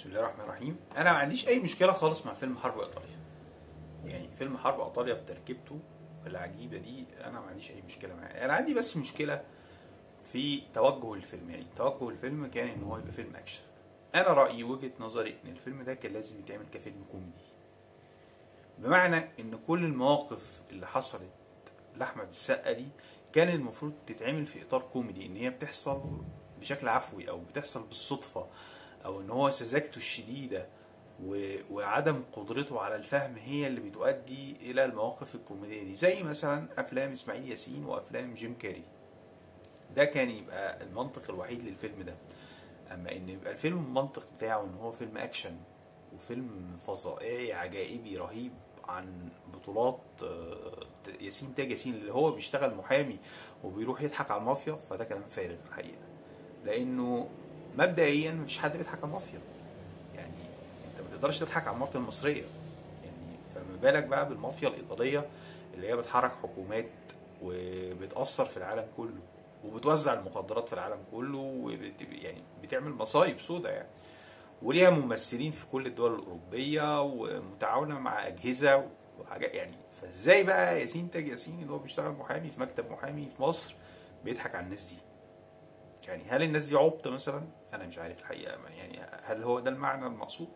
بسم الله الرحمن الرحيم انا ما عنديش اي مشكله خالص مع فيلم حرب ايطاليا يعني فيلم حرب ايطاليا بتركيبته العجيبه دي انا ما عنديش اي مشكله معاه انا عندي بس مشكله في توجه الفيلم يعني توجه الفيلم كان ان هو يبقى فيلم اكشن انا رايي وجهه نظري ان الفيلم ده كان لازم يتعمل كفيلم كوميدي بمعنى ان كل المواقف اللي حصلت لاحمد السقا دي كان المفروض تتعمل في اطار كوميدي ان هي بتحصل بشكل عفوي او بتحصل بالصدفه او ان هو سذاجته الشديده و... وعدم قدرته على الفهم هي اللي بتؤدي الى المواقف الكوميديه دي زي مثلا افلام اسماعيل ياسين وافلام جيم كاري ده كان يبقى المنطق الوحيد للفيلم ده اما ان يبقى الفيلم المنطق بتاعه ان هو فيلم اكشن وفيلم فضائي عجائبي رهيب عن بطولات آه، ياسين تاج ياسين اللي هو بيشتغل محامي وبيروح يضحك على المافيا فده كلام فارغ الحقيقه لانه مبدئيا مفيش حد بيضحك على المافيا يعني انت ما تقدرش تضحك على المافيا المصريه يعني فما بالك بقى بالمافيا الايطاليه اللي هي بتحرك حكومات وبتاثر في العالم كله وبتوزع المخدرات في العالم كله وبت يعني بتعمل مصايب سودة يعني وليها ممثلين في كل الدول الاوروبيه ومتعاونه مع اجهزه وحاجات يعني فازاي بقى ياسين تاج ياسين اللي هو بيشتغل محامي في مكتب محامي في مصر بيضحك على الناس دي يعني هل الناس دي عبط مثلا انا مش عارف الحقيقه يعني هل هو ده المعنى المقصود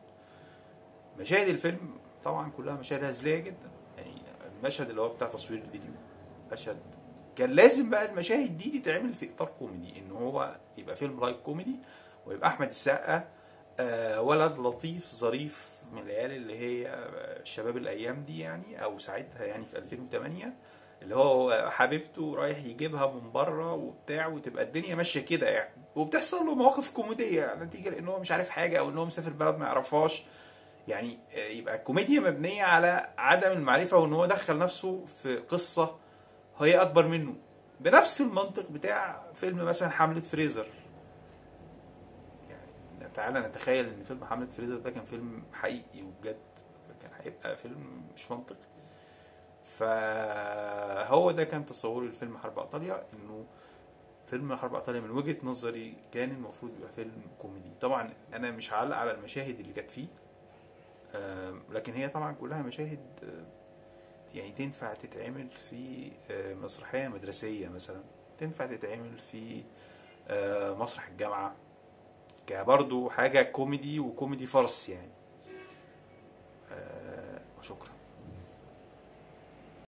مشاهد الفيلم طبعا كلها مشاهد هزليه جدا يعني المشهد اللي هو بتاع تصوير الفيديو مشهد كان لازم بقى المشاهد دي تتعمل في اطار كوميدي ان هو يبقى فيلم لايك كوميدي ويبقى احمد السقا آه، ولد لطيف ظريف من العيال اللي هي آه، شباب الايام دي يعني او ساعتها يعني في 2008 اللي هو حبيبته رايح يجيبها من بره وبتاع وتبقى الدنيا ماشيه كده يعني وبتحصل له مواقف كوميديه نتيجه لان هو مش عارف حاجه او ان هو مسافر بلد ما يعرفهاش يعني آه، يبقى الكوميديا مبنيه على عدم المعرفه وان هو دخل نفسه في قصه هي اكبر منه بنفس المنطق بتاع فيلم مثلا حمله فريزر يعني تعالى نتخيل ان فيلم حمله فريزر ده كان فيلم حقيقي وبجد كان هيبقى فيلم مش منطقي فهو ده كان تصوري لفيلم حرب ايطاليا انه فيلم حرب ايطاليا من وجهه نظري كان المفروض يبقى فيلم كوميدي طبعا انا مش هعلق على المشاهد اللي كانت فيه آم، لكن هي طبعا كلها مشاهد آه، يعني تنفع تتعمل في آه، مسرحيه مدرسيه مثلا تنفع تتعمل في آه، مسرح الجامعه كبرضو حاجه كوميدي وكوميدي فرس يعني آه، وشكرا